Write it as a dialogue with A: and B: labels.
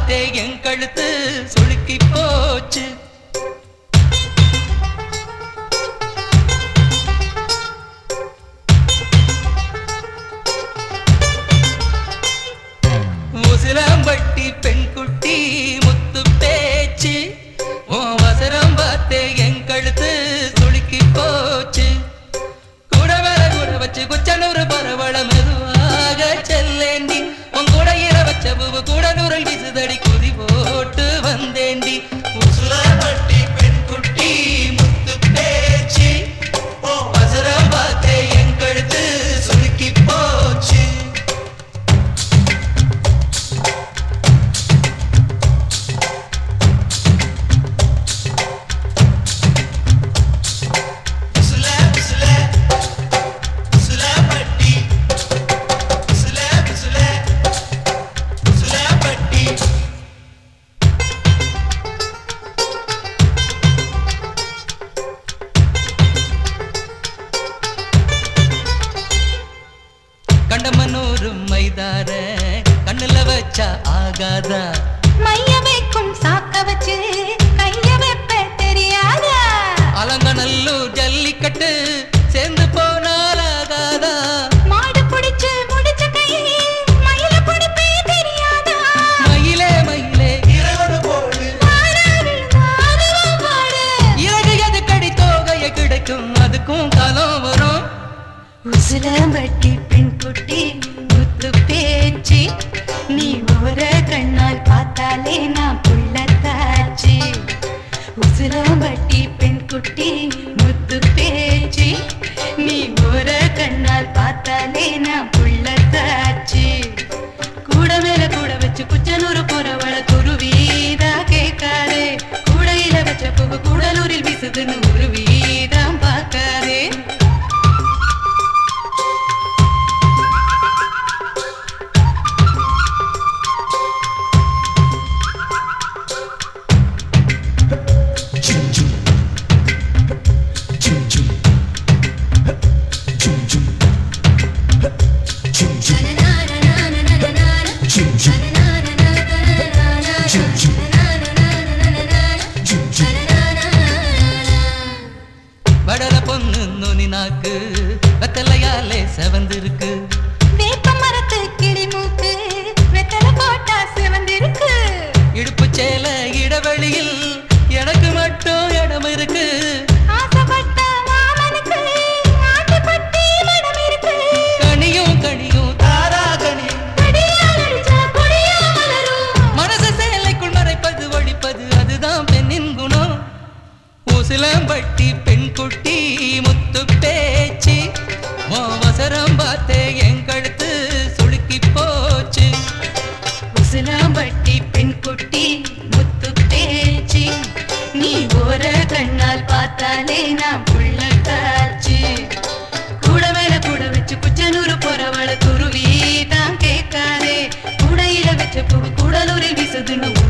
A: பார்த்தே என் கழுத்து சுளுக்கி போச்சு உசிலம்பட்டி பெண் குட்டி முத்து பேச்சு உன் வசரம் பார்த்தே என் கழுத்து சுளுக்கி போச்சு கூட வேற கூட வச்சு குச்சனூறு பரவள மெதுவாக செல்லேண்டி உன் கூட இர வச்ச பூவு கூட நூறல் விசுதடி குதி போட்டு வந்தேண்டி உசுலம்பட்டி பெண் குட்டி முத்து பேச்சு உன் வசரம் பார்த்தே என் கழுத்து சுளுக்கி போச்சு சுல சுல சுல பட்டி சுல சுல சுல பட்டி கண்டமனூரு மைதார கண்ணுல வச்சா ஆகாதா
B: மைய வைக்கும் சாக்க வச்சு கைய வைப்ப தெரியாதா
A: அலங்கநல்லூர் ஜல்லிக்கட்டு சேர்ந்து போனால் ஆகாதா
B: மாடு புடிச்சு முடிச்ச கையில் மயில புடிப்பே தெரியாதா
A: மயிலே மயிலே இரவோடு போடு
B: பாடா விழுந்தா அதுவும் பாடு
A: இறகு எது கடி தோகைய கிடைக்கும் அதுக்கும் காலம் வரும்
B: உசிலம்பட்டி பெண் குட்டி முத்து பேச்சு நீ ஓர கண்ணால் பார்த்தாலே நான் புள்ளத்தாச்சு உசிலம்பட்டி பெண் குட்டி முத்து பேச்சு நீ ஓர கண்ணால் பார்த்தாலே நான் புள்ளத்தாச்சு கூட மேல கூட வச்சு குச்சனூறு போறவள குருவீதா கேட்காதே கூடையில வச்ச புகு கூடலூரில் வீசுதுன்னு உருவீதான் பார்க்காதே
A: வடல பொண்ணு நுனி நாக்கு வெத்தலையாலே செவந்திருக்கு
B: வேப்ப மரத்து கிளி மூக்கு வெத்தலை போட்டா சிவந்திருக்கு
A: இடுப்பு சேல இடைவெளியில் எனக்கு மட்டும் இடம் இருக்கு
B: ஆசைப்பட்ட மாமனுக்கு ஆட்டுப்பட்டி மனம் இருக்கு
A: கனியும் கனியும் தாரா கனியும்
B: கடியால் அடிச்சா கொடியா மலரும்
A: மனசு சேலைக்குள் மறைப்பது ஒழிப்பது அதுதான் பெண்ணின் குணம் உசிலம்பட்டி பெண் குட்டி முத்து பேச்சு உன் வசரம் பார்த்தே என் கழுத்து சுளுக்கி போச்சு
B: உசிலாம்பட்டி பெண் குட்டி முத்து பேச்சு நீ ஓர கண்ணால் பார்த்தாலே நான் புள்ள காச்சு கூட மேல கூட வச்சு குச்சனூறு போறவள குருவி தான் கேட்காதே கூடையில வச்ச பூ கூடலூரில் வீசுதுன்னு